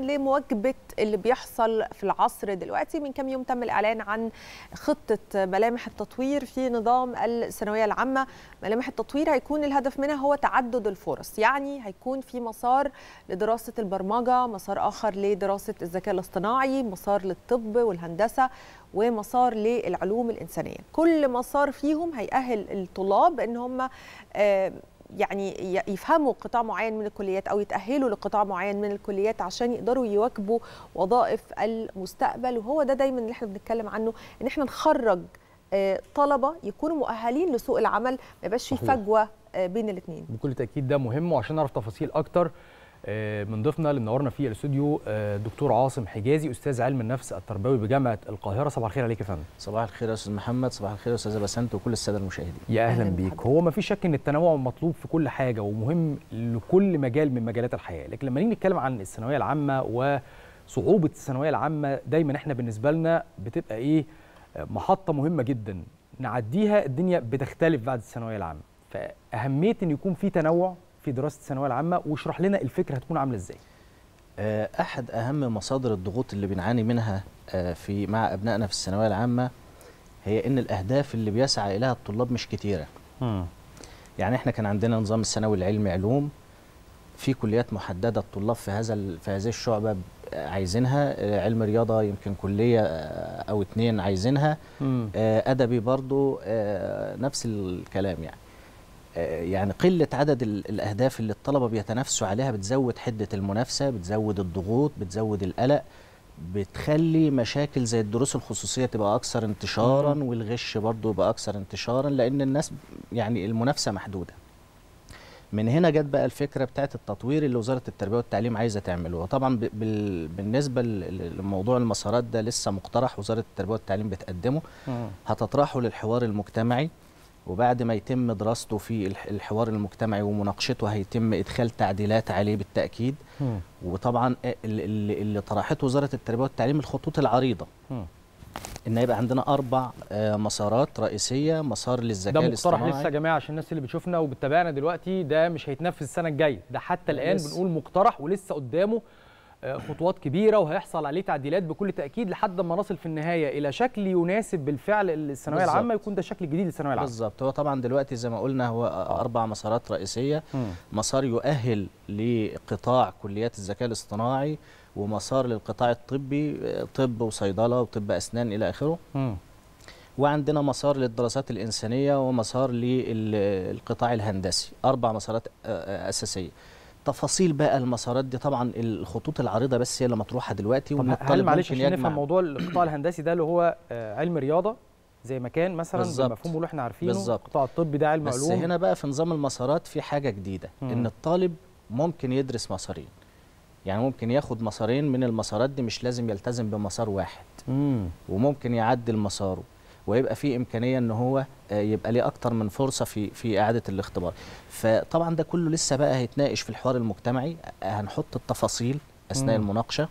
لمواكبه اللي بيحصل في العصر دلوقتي من كام يوم تم الاعلان عن خطه ملامح التطوير في نظام الثانويه العامه ملامح التطوير هيكون الهدف منها هو تعدد الفرص يعني هيكون في مسار لدراسه البرمجه مسار اخر لدراسه الذكاء الاصطناعي مسار للطب والهندسه ومسار للعلوم الانسانيه كل مسار فيهم هيأهل الطلاب ان هم يعني يفهموا قطاع معين من الكليات او يتاهلوا لقطاع معين من الكليات عشان يقدروا يواكبوا وظائف المستقبل وهو ده دايما اللي احنا بنتكلم عنه ان احنا نخرج طلبه يكونوا مؤهلين لسوق العمل ما يبقاش في فجوه بين الاثنين بكل تاكيد ده مهم وعشان نعرف تفاصيل اكتر من ضيفنا اللي منورنا في الاستوديو دكتور عاصم حجازي استاذ علم النفس التربوي بجامعه القاهره صباح الخير عليك يا فندم صباح الخير يا استاذ محمد صباح الخير يا استاذه بسنت وكل الساده المشاهدين يا اهلا بيك هو ما فيش شك ان التنوع مطلوب في كل حاجه ومهم لكل مجال من مجالات الحياه لكن لما نيجي نتكلم عن الثانويه العامه وصعوبه الثانويه العامه دايما احنا بالنسبه لنا بتبقى ايه محطه مهمه جدا نعديها الدنيا بتختلف بعد الثانويه العامه فاهميه ان يكون في تنوع في دراسه الثانويه العامه واشرح لنا الفكره هتكون عامله ازاي احد اهم مصادر الضغوط اللي بنعاني منها في مع ابنائنا في الثانويه العامه هي ان الاهداف اللي بيسعى اليها الطلاب مش كتيره م. يعني احنا كان عندنا نظام الثانوي العلمي علوم في كليات محدده الطلاب في هذا في هذه الشعبه عايزينها علم رياضه يمكن كليه او اتنين عايزينها م. ادبي برضو نفس الكلام يعني يعني قلة عدد الأهداف اللي الطلبة بيتنافسوا عليها بتزود حدة المنافسة بتزود الضغوط بتزود القلق بتخلي مشاكل زي الدروس الخصوصية تبقى أكثر انتشارا والغش برضو يبقى أكثر انتشارا لأن الناس يعني المنافسة محدودة من هنا جت بقى الفكرة بتاعت التطوير اللي وزارة التربية والتعليم عايزة تعمله وطبعا بالنسبة لموضوع المسارات ده لسه مقترح وزارة التربية والتعليم بتقدمه هتطرحه للحوار المجتمعي وبعد ما يتم دراسته في الحوار المجتمعي ومناقشته هيتم ادخال تعديلات عليه بالتاكيد م. وطبعا اللي, اللي طرحته وزاره التربيه والتعليم الخطوط العريضه م. ان يبقى عندنا اربع مسارات رئيسيه مسار للذكاء ده مقترح لسه يا جماعه عشان الناس اللي بتشوفنا وبتتابعنا دلوقتي ده مش هيتنفذ السنه الجايه ده حتى الان لسه. بنقول مقترح ولسه قدامه خطوات كبيره وهيحصل عليه تعديلات بكل تاكيد لحد ما نصل في النهايه الى شكل يناسب بالفعل الثانويه العامه يكون ده شكل جديد للثانويه العامه بالظبط هو طبعا دلوقتي زي ما قلنا هو اربع مسارات رئيسيه م. مسار يؤهل لقطاع كليات الذكاء الاصطناعي ومسار للقطاع الطبي طب وصيدله وطب اسنان الى اخره م. وعندنا مسار للدراسات الانسانيه ومسار للقطاع الهندسي اربع مسارات اساسيه تفاصيل بقى المسارات دي طبعا الخطوط العريضه بس هي اللي مطروحه دلوقتي طب هل معلش عشان نفهم موضوع القطاع الهندسي ده اللي هو علم رياضه زي ما كان مثلا بالمفهوم اللي احنا عارفينه بالظبط القطاع الطبي ده علم بس علوم بس هنا بقى في نظام المسارات في حاجه جديده م. ان الطالب ممكن يدرس مسارين يعني ممكن ياخد مسارين من المسارات دي مش لازم يلتزم بمسار واحد م. وممكن يعدل مساره ويبقى في امكانيه ان هو يبقى ليه اكتر من فرصه في في اعاده الاختبار فطبعا ده كله لسه بقى هيتناقش في الحوار المجتمعي هنحط التفاصيل اثناء مم. المناقشه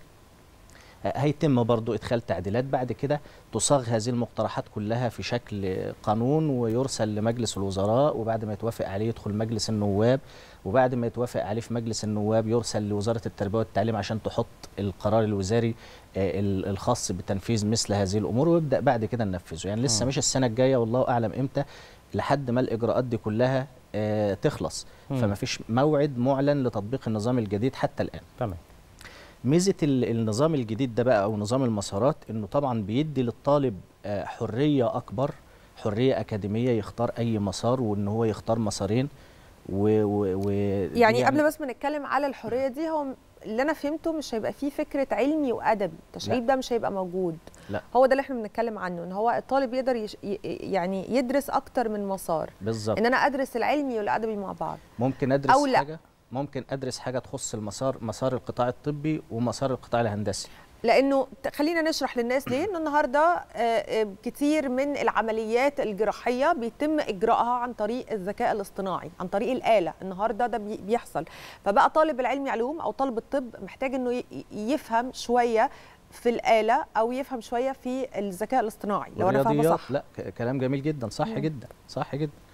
هيتم برضو ادخال تعديلات بعد كده تصاغ هذه المقترحات كلها في شكل قانون ويرسل لمجلس الوزراء وبعد ما يتوافق عليه يدخل مجلس النواب وبعد ما يتوافق عليه في مجلس النواب يرسل لوزاره التربيه والتعليم عشان تحط القرار الوزاري الخاص بتنفيذ مثل هذه الامور ويبدا بعد كده ننفذه يعني لسه مش السنه الجايه والله اعلم امتى لحد ما الاجراءات دي كلها تخلص فما فيش موعد معلن لتطبيق النظام الجديد حتى الان تمام ميزه النظام الجديد ده بقى او نظام المسارات انه طبعا بيدي للطالب حريه اكبر حريه اكاديميه يختار اي مسار وان هو يختار مسارين و, و, و يعني, يعني قبل بس ما نتكلم على الحريه دي هو اللي انا فهمته مش هيبقى فيه فكره علمي وادبي التشعيب ده مش هيبقى موجود لا. هو ده اللي احنا بنتكلم عنه ان هو الطالب يقدر يش... يعني يدرس اكتر من مسار بالظبط ان انا ادرس العلمي والادبي مع بعض ممكن ادرس أو لا. حاجه ممكن ادرس حاجه تخص المسار مسار القطاع الطبي ومسار القطاع الهندسي لانه خلينا نشرح للناس ليه انه النهارده كتير من العمليات الجراحيه بيتم اجراءها عن طريق الذكاء الاصطناعي عن طريق الاله النهارده ده بيحصل فبقى طالب العلمي علوم او طالب الطب محتاج انه يفهم شويه في الآلة أو يفهم شوية في الذكاء الاصطناعي لو أنا فاهمة صح لا كلام جميل جدا صح مم. جدا صح جدا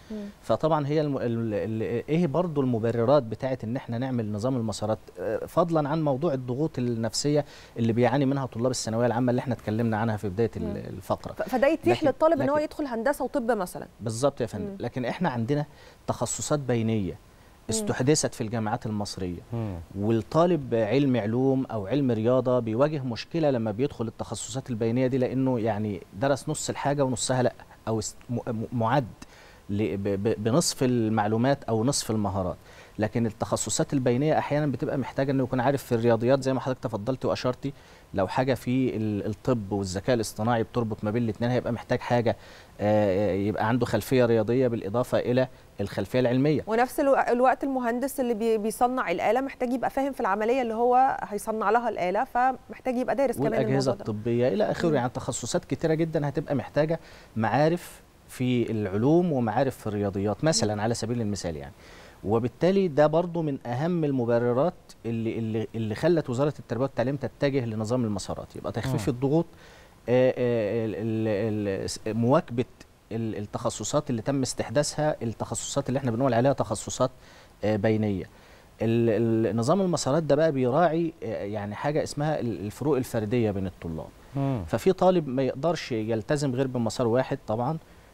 فطبعا هي الم... ال... ال... ايه برضو المبررات بتاعه ان احنا نعمل نظام المسارات آه، فضلا عن موضوع الضغوط النفسيه اللي بيعاني منها طلاب الثانويه العامه اللي احنا اتكلمنا عنها في بدايه ال- مم. الفقره ف- فده يتيح لكن- للطالب ان هو لكن- يدخل هندسه وطب مثلا بالظبط يا فندم مم. لكن احنا عندنا تخصصات بينيه استحدثت في الجامعات المصريه مم. والطالب علم علوم او علم رياضه بيواجه مشكله لما بيدخل التخصصات البينيه دي لانه يعني درس نص الحاجه ونصها لا او است- م- م- معد ل- ب- ب- بنصف المعلومات او نصف المهارات لكن التخصصات البينيه احيانا بتبقى محتاجه انه يكون عارف في الرياضيات زي ما حضرتك تفضلت واشرتي لو حاجه في ال- الطب والذكاء الاصطناعي بتربط ما بين الاثنين هيبقى محتاج حاجه آه، يبقى عنده خلفيه رياضيه بالاضافه الى الخلفيه العلميه ونفس الو- الوقت المهندس اللي بي- بيصنع الاله محتاج يبقى فاهم في العمليه اللي هو هيصنع لها الاله فمحتاج يبقى دارس كمان والاجهزه الموضوع ده الطبيه الى اخره مم. يعني تخصصات كتيره جدا هتبقى محتاجه معارف في العلوم ومعارف في الرياضيات مثلا على سبيل المثال يعني وبالتالي ده برضو من اهم المبررات اللي اللي اللي خلت وزاره التربيه والتعليم تتجه لنظام المسارات يبقى تخفيف مم. الضغوط آه، آه، ال- ال- ال- مواكبه ال- التخصصات اللي تم استحداثها التخصصات اللي احنا بنقول عليها تخصصات آه، بينيه ال- ال- نظام المسارات ده بقى بيراعي آه، يعني حاجه اسمها ال- الفروق الفرديه بين الطلاب مم. ففي طالب ما يقدرش يلتزم غير بمسار واحد طبعا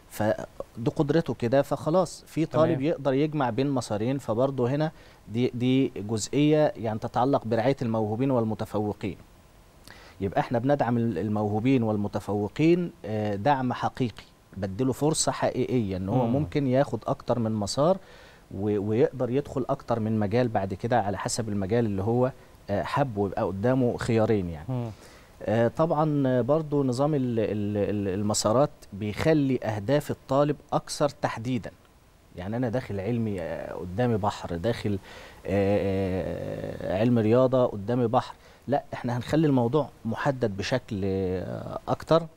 فدي قدرته كده فخلاص في طالب تمام. يقدر يجمع بين مسارين فبرضه هنا دي دي جزئيه يعني تتعلق برعايه الموهوبين والمتفوقين يبقى احنا بندعم ال- الموهوبين والمتفوقين آه، دعم حقيقي بديله فرصه حقيقيه ان هو مم. ممكن ياخد اكتر من مسار و- ويقدر يدخل اكتر من مجال بعد كده على حسب المجال اللي هو آه، حبه ويبقى قدامه خيارين يعني مم. آه، طبعا آه، برضو نظام ال- ال- ال- المسارات بيخلي أهداف الطالب أكثر تحديدا يعني أنا داخل علمي آه، قدامي بحر داخل آه، آه، علم رياضة قدامي بحر لا احنا هنخلي الموضوع محدد بشكل آه، أكتر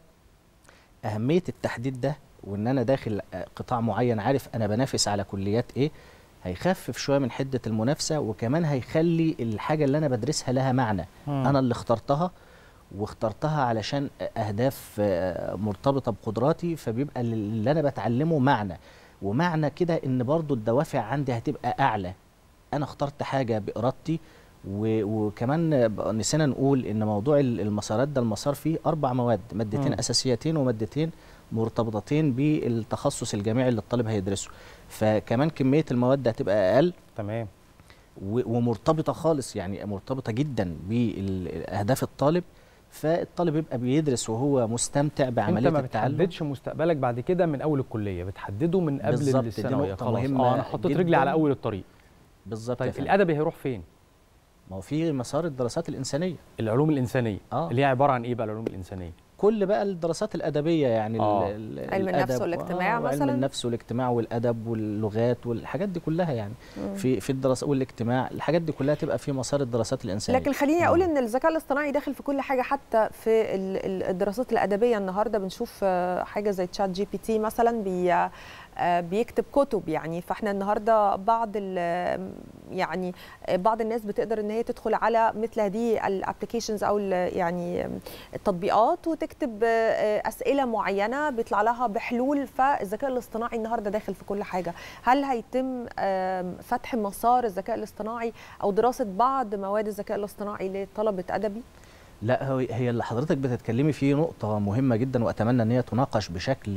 أهمية التحديد ده وإن أنا داخل آه، قطاع معين عارف أنا بنافس على كليات إيه هيخفف شوية من حدة المنافسة وكمان هيخلي الحاجة اللي أنا بدرسها لها معنى مم. انا اللي اخترتها واخترتها علشان اهداف آه، مرتبطه بقدراتي فبيبقى اللي انا بتعلمه معنى ومعنى كده ان برضو الدوافع عندي هتبقى اعلى انا اخترت حاجه بارادتي و- وكمان ب- نسينا نقول ان موضوع ال- المسارات ده المسار فيه اربع مواد مادتين مم. اساسيتين ومادتين مرتبطتين بالتخصص الجامعي اللي الطالب هيدرسه فكمان كميه المواد هتبقى اقل تمام و- ومرتبطه خالص يعني مرتبطه جدا باهداف الطالب فالطالب يبقى بيدرس وهو مستمتع انت بعمليه ما التعلم بتحددش مستقبلك بعد كده من اول الكليه بتحدده من قبل بالظبط، دي الثانويه نقطة خلاص مهمة اه انا حطيت رجلي جداً. على اول الطريق بالظبط يا طيب فندم. الادبي هيروح فين ما هو في مسار الدراسات الانسانيه العلوم الانسانيه آه. اللي هي عباره عن ايه بقى العلوم الانسانيه كل بقى الدراسات الادبيه يعني ال- آه. ال- علم النفس الأدب، والاجتماع آه، مثلاً؟ علم النفس والاجتماع والادب واللغات والحاجات دي كلها يعني مم. في في الدراسه والاجتماع الحاجات دي كلها تبقى في مسار الدراسات الانسانيه لكن خليني اقول آه. ان الذكاء الاصطناعي داخل في كل حاجه حتى في ال- ال- الدراسات الادبيه النهارده بنشوف آه، حاجه زي تشات جي بي تي مثلا بي آه، بيكتب كتب يعني فاحنا النهارده بعض ال- يعني آه، بعض الناس بتقدر ان هي تدخل على مثل هذه الابلكيشنز او ال- يعني التطبيقات وتكتب آه، اسئله معينه بيطلع لها بحلول فالذكاء الاصطناعي النهارده داخل في كل حاجه هل هيتم آم، فتح مسار الذكاء الاصطناعي او دراسه بعض مواد الذكاء الاصطناعي لطلبه ادبي لا هو- هي اللي حضرتك بتتكلمي فيه نقطة مهمة جدا وأتمنى أن هي تناقش بشكل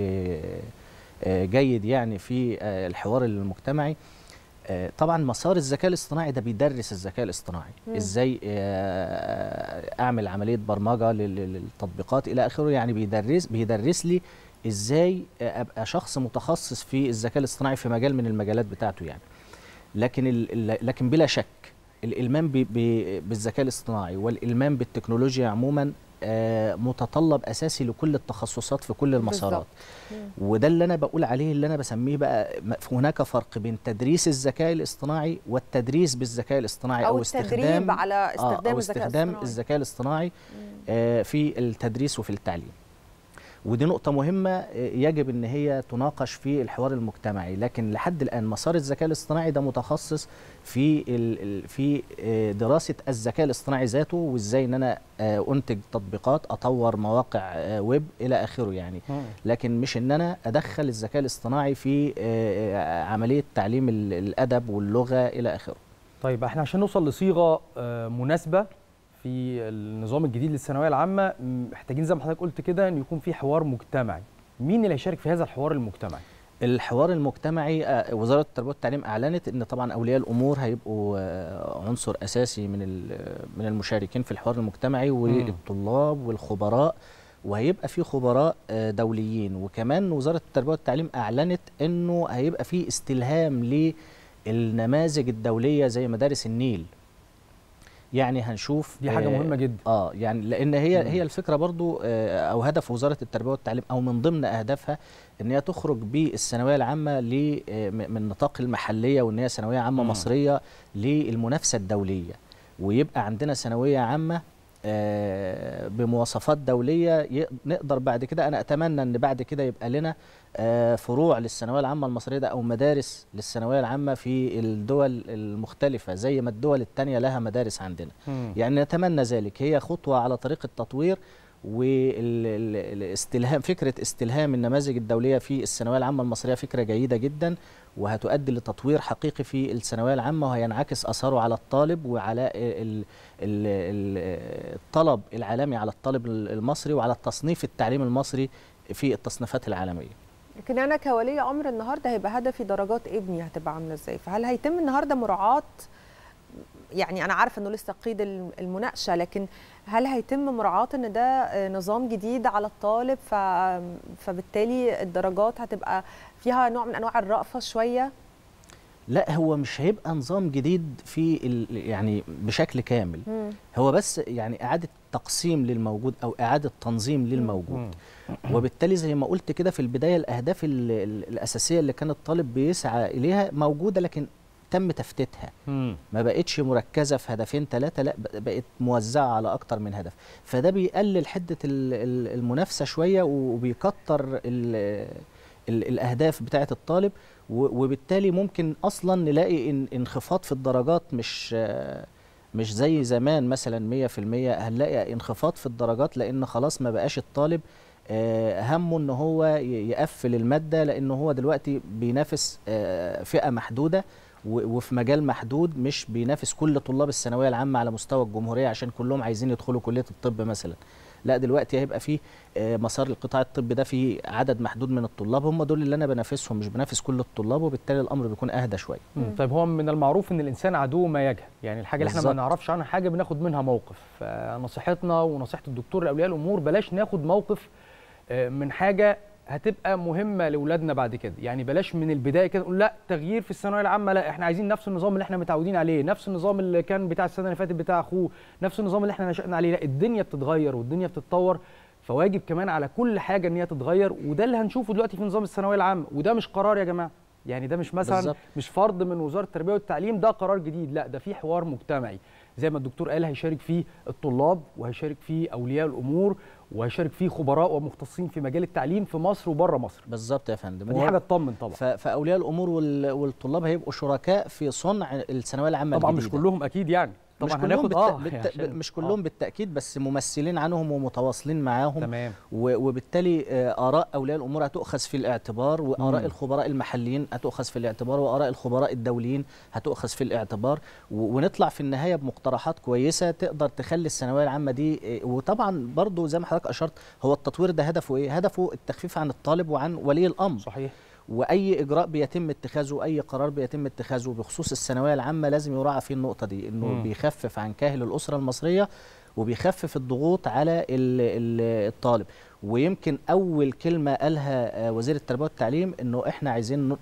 آه، جيد يعني في آه، الحوار المجتمعي آه، طبعا مسار الذكاء الاصطناعي ده بيدرس الذكاء الاصطناعي مم. ازاي آه، اعمل عمليه برمجه لل- لل- للتطبيقات الى اخره يعني بيدرس بيدرس لي ازاي آه، ابقى شخص متخصص في الذكاء الاصطناعي في مجال من المجالات بتاعته يعني لكن ال- ال- لكن بلا شك الالمام ب- ب- بالذكاء الاصطناعي والالمام بالتكنولوجيا عموما آه، متطلب اساسي لكل التخصصات في كل المسارات وده اللي انا بقول عليه اللي انا بسميه بقى م- هناك فرق بين تدريس الذكاء الاصطناعي والتدريس بالذكاء الاصطناعي او او, التدريب استخدام على آه، استخدام او الذكاء استخدام الاصطناعي الذكاء الاصطناعي آه، في التدريس وفي التعليم ودي نقطة مهمة يجب ان هي تناقش في الحوار المجتمعي لكن لحد الان مسار الذكاء الاصطناعي ده متخصص في في دراسة الذكاء الاصطناعي ذاته وازاي ان انا انتج تطبيقات اطور مواقع ويب الى اخره يعني لكن مش ان انا ادخل الذكاء الاصطناعي في عملية تعليم الادب واللغة الى اخره طيب احنا عشان نوصل لصيغة مناسبة في النظام الجديد للثانويه العامه محتاجين زي ما حضرتك قلت كده ان يكون في حوار مجتمعي مين اللي هيشارك في هذا الحوار المجتمعي الحوار المجتمعي وزاره التربيه والتعليم اعلنت ان طبعا اولياء الامور هيبقوا عنصر اساسي من من المشاركين في الحوار المجتمعي والطلاب والخبراء وهيبقى في خبراء دوليين وكمان وزاره التربيه والتعليم اعلنت انه هيبقى في استلهام للنماذج الدوليه زي مدارس النيل يعني هنشوف دي حاجه مهمه جدا اه يعني لان هي مم. هي الفكره برضو آه او هدف وزاره التربيه والتعليم او من ضمن اهدافها ان هي تخرج بالثانويه العامه من نطاق المحليه وان هي ثانويه عامه مم. مصريه للمنافسه الدوليه ويبقى عندنا ثانويه عامه آه بمواصفات دوليه نقدر بعد كده انا اتمنى ان بعد كده يبقى لنا آه فروع للثانويه العامه المصريه ده او مدارس للثانويه العامه في الدول المختلفه زي ما الدول الثانيه لها مدارس عندنا مم. يعني نتمنى ذلك هي خطوه على طريق التطوير والاستلهام فكره استلهام النماذج الدوليه في الثانويه العامه المصريه فكره جيده جدا وهتؤدي لتطوير حقيقي في الثانويه العامه وهينعكس اثره على الطالب وعلى ال ال الطلب العالمي على الطالب المصري وعلى التصنيف التعليم المصري في التصنيفات العالميه لكن انا كولي امر النهارده هيبقى هدفي درجات ابني هتبقى عامله ازاي فهل هيتم النهارده مراعاه يعني انا عارفه انه لسه قيد المناقشه لكن هل هيتم مراعاه ان ده نظام جديد على الطالب ف... فبالتالي الدرجات هتبقى فيها نوع من انواع الرأفه شويه لا هو مش هيبقى نظام جديد في ال... يعني بشكل كامل مم. هو بس يعني اعاده تقسيم للموجود او اعاده تنظيم للموجود مم. وبالتالي زي ما قلت كده في البدايه الاهداف ال... الاساسيه اللي كان الطالب بيسعى اليها موجوده لكن تم تفتيتها ما بقتش مركزه في هدفين ثلاثه لا بقت موزعه على اكتر من هدف فده بيقلل حده المنافسه شويه وبيكتر ال ال الاهداف بتاعه الطالب وبالتالي ممكن اصلا نلاقي إن انخفاض في الدرجات مش مش زي زمان مثلا 100% هنلاقي انخفاض في الدرجات لان خلاص ما بقاش الطالب همه ان هو يقفل الماده لان هو دلوقتي بينافس فئه محدوده وفي مجال محدود مش بينافس كل طلاب الثانويه العامه على مستوى الجمهوريه عشان كلهم عايزين يدخلوا كليه الطب مثلا لا دلوقتي هيبقى في مسار القطاع الطبي ده في عدد محدود من الطلاب هم دول اللي انا بنافسهم مش بنافس كل الطلاب وبالتالي الامر بيكون اهدى شويه طيب هو من المعروف ان الانسان عدو ما يجهل يعني الحاجه اللي احنا ما نعرفش عنها حاجه بناخد منها موقف فنصيحتنا ونصيحه الدكتور لاولياء الامور بلاش ناخد موقف من حاجه هتبقى مهمه لاولادنا بعد كده يعني بلاش من البدايه كده نقول لا تغيير في الثانويه العامه لا احنا عايزين نفس النظام اللي احنا متعودين عليه نفس النظام اللي كان بتاع السنه اللي فاتت بتاع اخوه نفس النظام اللي احنا نشأنا عليه لا الدنيا بتتغير والدنيا بتتطور فواجب كمان على كل حاجه ان هي تتغير وده اللي هنشوفه دلوقتي في نظام الثانويه العامه وده مش قرار يا جماعه يعني ده مش مثلا بالزبط. مش فرض من وزاره التربيه والتعليم ده قرار جديد لا ده في حوار مجتمعي زي ما الدكتور قال هيشارك فيه الطلاب وهيشارك فيه اولياء الامور وهيشارك فيه خبراء ومختصين في مجال التعليم في مصر وبره مصر بالظبط يا فندم دي حاجه تطمن طبعا فاولياء الامور والطلاب هيبقوا شركاء في صنع الثانويه العامه طبعا الجديدة. مش كلهم اكيد يعني طبعا مش كلهم بالت... آه بالت... يعني مش كلهم آه. بالتاكيد بس ممثلين عنهم ومتواصلين معاهم تمام و... وبالتالي اراء اولياء الامور هتؤخذ في الاعتبار واراء مم. الخبراء المحليين هتؤخذ في الاعتبار واراء الخبراء الدوليين هتؤخذ في الاعتبار و... ونطلع في النهايه بمقترحات كويسه تقدر تخلي الثانويه العامه دي وطبعا برضو زي ما حضرتك اشرت هو التطوير ده هدفه ايه هدفه التخفيف عن الطالب وعن ولي الامر صحيح واي اجراء بيتم اتخاذه اي قرار بيتم اتخاذه بخصوص الثانويه العامه لازم يراعى فيه النقطه دي انه م. بيخفف عن كاهل الاسره المصريه وبيخفف الضغوط على ال ال الطالب ويمكن اول كلمه قالها وزير التربيه والتعليم انه احنا عايزين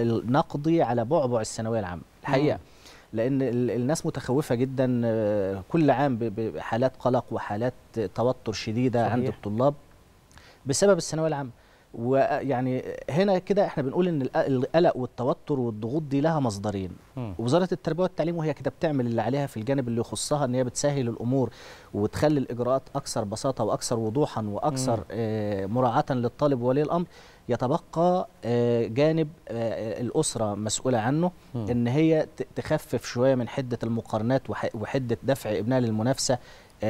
نقضي على بعبع الثانويه العامه الحقيقه م. لان الناس متخوفه جدا كل عام بحالات قلق وحالات توتر شديده صحيح. عند الطلاب بسبب الثانويه العامه ويعني هنا كده احنا بنقول ان الق- القلق والتوتر والضغوط دي لها مصدرين مم. وزاره التربيه والتعليم وهي كده بتعمل اللي عليها في الجانب اللي يخصها ان هي بتسهل الامور وتخلي الاجراءات اكثر بساطه واكثر وضوحا واكثر آه، مراعاه للطالب وولي الامر يتبقى آه، جانب آه، الاسره مسؤوله عنه مم. ان هي ت- تخفف شويه من حده المقارنات وح- وحده دفع ابنها للمنافسه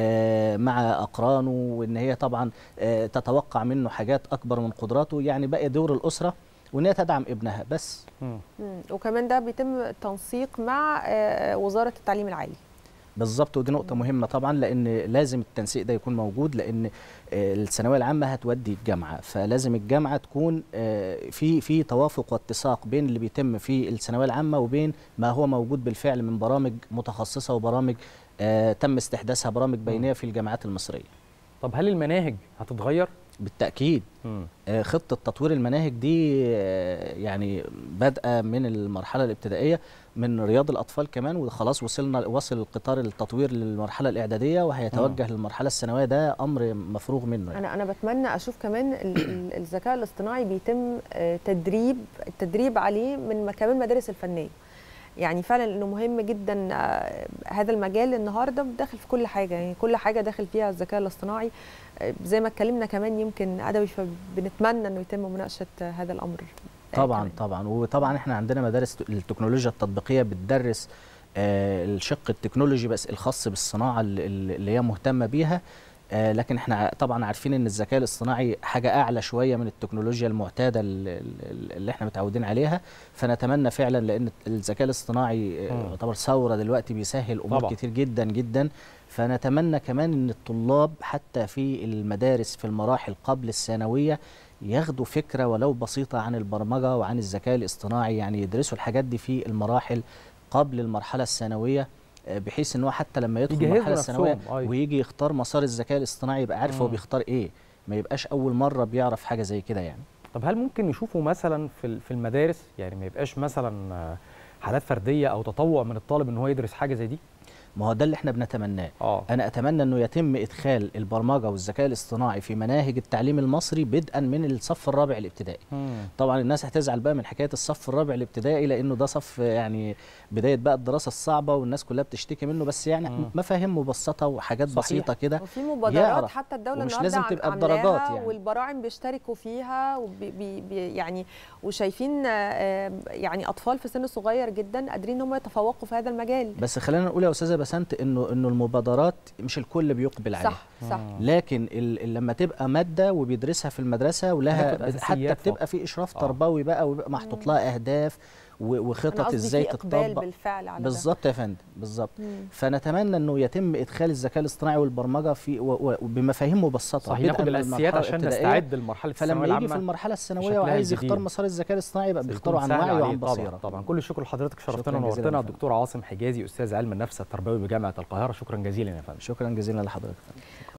آه، مع اقرانه وان هي طبعا آه، تتوقع منه حاجات اكبر من قدراته يعني بقى دور الاسره وان هي تدعم ابنها بس مم. مم. وكمان ده بيتم التنسيق مع آه، وزاره التعليم العالي بالظبط ودي نقطة مهمة طبعا لأن لازم التنسيق ده يكون موجود لأن آه، الثانوية العامة هتودي الجامعة فلازم الجامعة تكون آه، في في توافق واتساق بين اللي بيتم في الثانوية العامة وبين ما هو موجود بالفعل من برامج متخصصة وبرامج آه، تم استحداثها برامج بينية في الجامعات المصرية طب هل المناهج هتتغير؟ بالتأكيد مم. آه، خطة تطوير المناهج دي آه، يعني بادئة من المرحلة الابتدائية من رياض الأطفال كمان وخلاص وصلنا وصل القطار التطوير للمرحلة الإعدادية وهيتوجه للمرحلة الثانوية ده أمر مفروغ منه يعني. انا انا بتمنى اشوف كمان ال- ال- الذكاء الاصطناعي بيتم آه، تدريب التدريب عليه من م- كمان المدارس الفنيه يعني فعلا انه مهم جدا آه، هذا المجال النهارده داخل في كل حاجه يعني كل حاجه داخل فيها الذكاء الاصطناعي آه، زي ما اتكلمنا كمان يمكن ادبي فبنتمنى انه يتم مناقشه آه، هذا الامر آه، طبعا كمان. طبعا وطبعا احنا عندنا مدارس ت- التكنولوجيا التطبيقيه بتدرس آه، الشق التكنولوجي بس الخاص بالصناعه اللي- اللي هي مهتمه بيها آه، لكن احنا ع- طبعا عارفين ان الذكاء الاصطناعي حاجه اعلى شويه من التكنولوجيا المعتاده ال- ال- اللي احنا متعودين عليها فنتمنى فعلا لان الذكاء الاصطناعي آه، مم. يعتبر ثوره دلوقتي بيسهل امور طبعا. كتير جدا جدا فنتمنى كمان ان الطلاب حتى في المدارس في المراحل قبل الثانويه ياخدوا فكره ولو بسيطه عن البرمجه وعن الذكاء الاصطناعي يعني يدرسوا الحاجات دي في المراحل قبل المرحله الثانويه آه، بحيث ان هو حتى لما يدخل يجهزوا المرحله الثانويه نفسهم، أيوة. ويجي يختار مسار الذكاء الاصطناعي يبقى عارف هو مم. بيختار ايه ما يبقاش اول مره بيعرف حاجه زي كده يعني طب هل ممكن نشوفه مثلا في ال- في المدارس يعني ما يبقاش مثلا آه، حالات فرديه او تطوع من الطالب ان هو يدرس حاجه زي دي؟ ما هو ده اللي احنا بنتمناه اه انا اتمنى انه يتم ادخال البرمجه والذكاء الاصطناعي في مناهج التعليم المصري بدءا من الصف الرابع الابتدائي مم. طبعا الناس هتزعل بقى من حكايه الصف الرابع الابتدائي لانه ده صف يعني بدايه بقى الدراسه الصعبه والناس كلها بتشتكي منه بس يعني مم. مفاهيم مبسطه وحاجات صحيح. بسيطه كده وفي مبادرات يعرف. حتى الدوله ومش النهارده لازم عم- تبقى عاملاها بدرجات يعني. والبراعم بيشتركوا فيها وبي بي بي يعني وشايفين آه، آه، يعني اطفال في سن صغير جدا قادرين ان هم يتفوقوا في هذا المجال بس خلينا نقول يا استاذه بسنت انه انه المبادرات مش الكل بيقبل عليها صح صح مم. لكن ال- ال- لما تبقى ماده وبيدرسها في المدرسه ولها هتاخد بت- حتى أساسيات بتبقى فقط. في اشراف آه. تربوي بقى ويبقى محطوط لها اهداف و- أنا وخطط قصدي ازاي في اقبال تتطبق بالفعل على ده بالظبط يا فندم بالظبط مم. فنتمنى انه يتم ادخال الذكاء الاصطناعي والبرمجه في و- و- وبمفاهيم مبسطه صحيح بدءاً ناخد من الاساسيات المرحلة عشان الابتدائية. نستعد لمرحله الثانويه فلما يجي في العامه المرحله الثانويه بشكلها وعايز يختار الجديد. مسار الذكاء الاصطناعي يبقى سيكون بيختاره عن سهل وعي عليه وعن طبعا بصيره طبعا كل الشكر لحضرتك شرفتنا شكراً جزيلاً ونورتنا يا فندم. الدكتور عاصم حجازي استاذ علم النفس التربوي بجامعه القاهره شكرا جزيلا يا فندم شكرا جزيلا لحضرتك